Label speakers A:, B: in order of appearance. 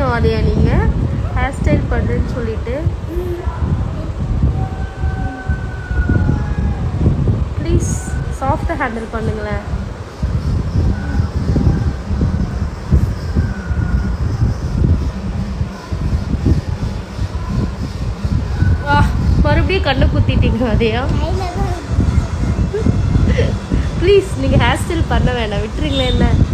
A: விட்டுறணும் அதையா நீங்கள் ஹேர் ஸ்டைல் பண்ணுறேன்னு சொல்லிட்டு ப்ளீஸ் சாஃப்டாக ஹேண்டில் பண்ணுங்களேன் வா மறுபடியும் கண்ணு குத்திட்டீங்க அதையா
B: கையில தான்
A: ப்ளீஸ் நீங்கள் ஹேர் ஸ்டைல் பண்ண வேண்டாம் விட்டுறீங்களே என்ன